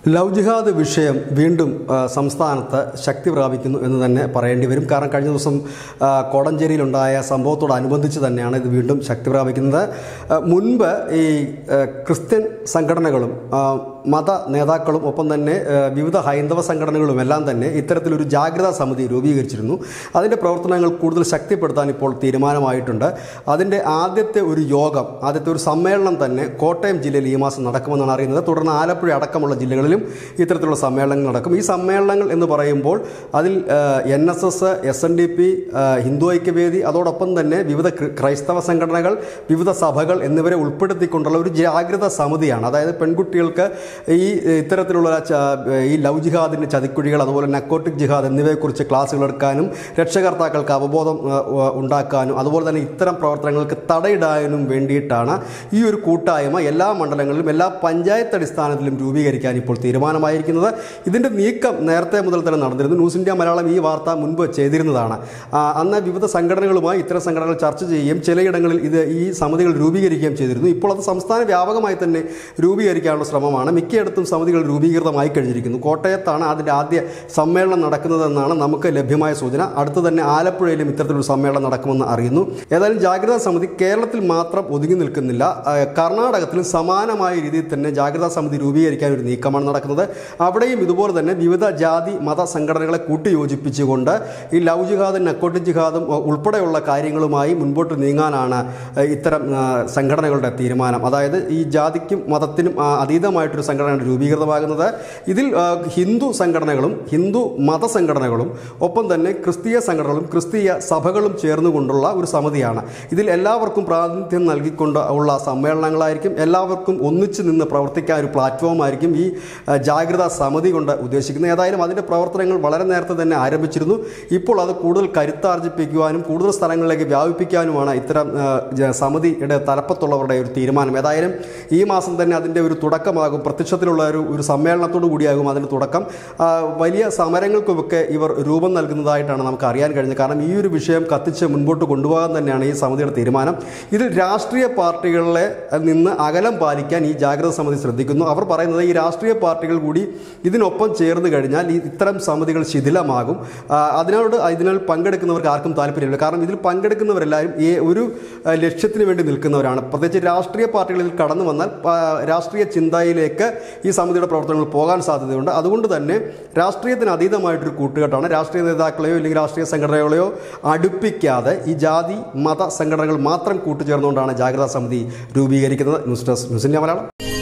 love ജിഹാദ് വിഷയം വീണ്ടും ആ, സംസ്ഥാനത്ത് ശക്തി പ്രാപിക്കുന്നു എന്ന് തന്നെ പറയേണ്ടി വരും കാരണം കഴിഞ്ഞ ദിവസം ആ, കോടഞ്ചേരിയിലുണ്ടായ സംഭവത്തോടനുബന്ധിച്ച് തന്നെയാണ് ഇത് വീണ്ടും ശക്തി പ്രാപിക്കുന്നത് ആ, മുൻപ് ഈ ആ, ക്രിസ്ത്യൻ സംഘടനകളും ആ, മത നേതാക്കളും ഒപ്പം തന്നെ ആ, വിവിധ ഹൈന്ദവ സംഘടനകളും എല്ലാം തന്നെ ഇത്തരത്തിലൊരു ജാഗ്രതാ സമിതി രൂപീകരിച്ചിരുന്നു അതിൻ്റെ പ്രവർത്തനങ്ങൾ കൂടുതൽ ശക്തിപ്പെടുത്താൻ ഇപ്പോൾ തീരുമാനമായിട്ടുണ്ട് അതിൻ്റെ ആദ്യത്തെ ഒരു യോഗം ആദ്യത്തെ ഒരു സമ്മേളനം തന്നെ കോട്ടയം ജില്ലയിൽ ഈ മാസം നടക്കുമെന്നാണ് അറിയുന്നത് തുടർന്ന് ആലപ്പുഴ അടക്കമുള്ള ജില്ലകളിലും ഇത്തരത്തിലുള്ള സമ്മേളനങ്ങൾ നടക്കും ഈ സമ്മേളനങ്ങൾ എന്ന് പറയുമ്പോൾ അതിൽ N S S S N D P Hindu Aikyavedi അതോടൊപ്പം തന്നെ വിവിധ ക്രി- ക്രൈസ്തവ സംഘടനകൾ വിവിധ സഭകൾ എന്നിവരെ ഉൾപ്പെടുത്തിക്കൊണ്ടുള്ള ഒരു ജാഗ്രത സമിതിയാണ് അതായത് പെൺകുട്ടികൾക്ക് ഈ ഇത്തരത്തിലുള്ള ച- ഈ ലവ് ജിഹാദിൻ്റെ ചതിക്കുഴികൾ അതുപോലെ നക്കോട്ടിക് ജിഹാദ് എന്നിവയെക്കുറിച്ച് ക്ലാസ്സുകൾ എടുക്കാനും രക്ഷകർത്താക്കൾക്ക് അവബോധം ആ, ആ, ഉണ്ടാക്കാനും അതുപോലെ തന്നെ ഇത്തരം പ്രവർത്തനങ്ങൾക്ക് തടയിടാനും വേണ്ടിയിട്ടാണ് ഈ ഒരു കൂട്ടായ്മ എല്ലാ മണ്ഡലങ്ങളിലും എല്ലാ പഞ്ചായത്ത് അടിസ്ഥാനത്തിലും രൂപീകരിക്കാൻ ഇപ്പോൾ തീരുമാനമായിരിക്കുന്നത് ഇതിൻ്റെ നീക്കം നേരത്തെ മുതൽ തന്നെ നടന്നിരുന്നു ന്യൂസ് ഇന്ത്യ മലയാളം ഈ വാർത്ത മുൻപ് ചെയ്തിരുന്നതാണ് ആ, അന്ന് വിവിധ സംഘടനകളുമായി ഇത്തരം സംഘടനകൾ ചർച്ച ചെയ്യുകയും ചിലയിടങ്ങളിൽ ഇത് ഈ സമിതികൾ രൂപീകരിക്കുകയും ചെയ്തിരുന്നു ഇപ്പോൾ അത് സംസ്ഥാന വ്യാപകമായി തന്നെ രൂപീകരിക്കാനുള്ള ശ്രമമാണ് മിക്കയിടത്തും സമിതികൾ രൂപീകൃതമായി കഴിഞ്ഞിരിക്കുന്നു കോട്ടയത്താണ് അതിൻ്റെ ആദ്യ സമ്മേളനം നടക്കുന്നതെന്നാണ് നമുക്ക് ലഭ്യമായ സൂചന അടുത്ത് തന്നെ ആലപ്പുഴയിലും ഇത്തരത്തിലൊരു സമ്മേളനം നടക്കുമെന്ന് അറിയുന്നു ഏതായാലും ജാഗ്രതാ സമിതി കേരളത്തിൽ മാത്രം ഒതുങ്ങി നിൽക്കുന്നില്ല ആ, കർണാടകത്തിലും സമാനമായ രീതിയിൽ തന്നെ ജാഗ്രതാ സമിതി രൂപീകരിക്കാൻ ഒരു നീക്കമാണ് നടക്കുന്നത് അവിടെയും ഇതുപോലെ തന്നെ വിവിധ ജാതി മത സംഘടനകളെ കൂട്ടിയോജിപ്പിച്ചുകൊണ്ട് ഈ ലവ് ജിഹാദും നക്കോട്ടിക് ജിഹാദും ഉ- ഉൾപ്പെടെയുള്ള കാര്യങ്ങളുമായി മുൻപോട്ട് നീങ്ങാനാണ് ആ, ഇത്തരം ആ, സംഘടനകളുടെ തീരുമാനം അതായത് ഈ ജാതിക്കും മതത്തിനും ആ, അതീതമായിട്ടൊരു സംഘടനയാണ് രൂപീകൃതമാകുന്നത് ഇതിൽ ആ, ഹിന്ദു സംഘടനകളും ഹിന്ദു മതസംഘടനകളും ഒപ്പം തന്നെ ക്രിസ്തീയ സംഘടനകളും ക്രിസ്തീയ സഭകളും ചേർന്നുകൊണ്ടുള്ള ഒരു സമിതിയാണ് ഇതിൽ എല്ലാവർക്കും പ്രാതിനിധ്യം നൽകിക്കൊണ്ട് ഉള്ള സമ്മേളനങ്ങളായിരിക്കും എല്ലാവർക്കും ഒന്നിച്ച് നിന്ന് പ്രവർത്തിക്കാൻ ഒരു പ്ലാറ്റ്ഫോം ആയിരിക്കും ഈ ആ, ജാഗ്രതാ സമിതി കൊണ്ട് ഉദ്ദേശിക്കുന്നത് ഏതായാലും അതിൻ്റെ പ്രവർത്തനങ്ങൾ വളരെ നേരത്തെ തന്നെ ആരംഭിച്ചിരുന്നു ഇപ്പോൾ അത് കൂടുതൽ കരുത്താർജിപ്പിക്കുവാനും കൂടുതൽ സ്ഥലങ്ങളിലേക്ക് വ്യാപിപ്പിക്കാനുമാണ് ഇത്തരം ആ, ജ- സമിതിയുടെ തലപ്പത്തുള്ളവരുടെ ഒരു തീരുമാനം ഏതായാലും ഈ മാസം തന്നെ അതിൻ്റെ ഒരു തുടക്കമാകും പ്രത്യക്ഷത്തിലുള്ള ഒരു ഒരു സമ്മേളനത്തോടു കൂടിയാകും അതിൻ്റെ തുടക്കം ആ, വലിയ സമരങ്ങൾക്കുമൊക്കെ ഇവർ രൂപം നൽകുന്നതായിട്ടാണ് നമുക്ക് അറിയാൻ കഴിഞ്ഞത് കാരണം ഈ ഒരു വിഷയം കത്തിച്ച് മുൻപോട്ട് കൊണ്ടുപോകാൻ തന്നെയാണ് ഈ സമിതിയുടെ തീരുമാനം ഇതിൽ രാഷ്ട്രീയ പാർട്ടികളെ നിന്ന് അകലം പാലിക്കാൻ ഈ ജാഗ്രത സമിതി ശ്രദ്ധിക്കുന്നു അവർ പറയുന്നത് ഈ രാഷ്ട്രീയ പാർട്ടികൾ കൂടി ഇതിനൊപ്പം ചേർന്ന് കഴിഞ്ഞാൽ ഈ ഇത്തരം സമിതികൾ ശിഥിലമാകും ആ, അതിനോട് ഇതിനാൽ പങ്കെടുക്കുന്നവർക്ക് ആർക്കും താല്പര്യമില്ല കാരണം ഇതിൽ പങ്കെടുക്കുന്നവരെല്ലാവരും ഈ ഒരു ആ, ലക്ഷ്യത്തിന് വേണ്ടി നിൽക്കുന്നവരാണ് പ്രത്യേകിച്ച് രാഷ്ട്രീയ പാർട്ടികളിൽ കടന്നു വന്നാൽ ആ, രാഷ്ട്രീയ ചിന്തയിലേക്ക് ഈ സമിതിയുടെ പ്രവർത്തനങ്ങൾ പോകാൻ സാധ്യതയുണ്ട് അതുകൊണ്ട് തന്നെ രാഷ്ട്രീയത്തിന് അതീതമായിട്ടൊരു കൂട്ടുകെട്ടാണ് രാഷ്ട്രീയ നേതാക്കളെയോ അല്ലെങ്കിൽ രാഷ്ട്രീയ സംഘടനകളെയോ അടുപ്പിക്കാതെ ഈ ജാതി മത സംഘടനകൾ മാത്രം കൂട്ടുചേർന്നുകൊണ്ടാണ് ജാഗ്രതാ സമിതി രൂപീകരിക്കുന്നത് news desk news India Malayalam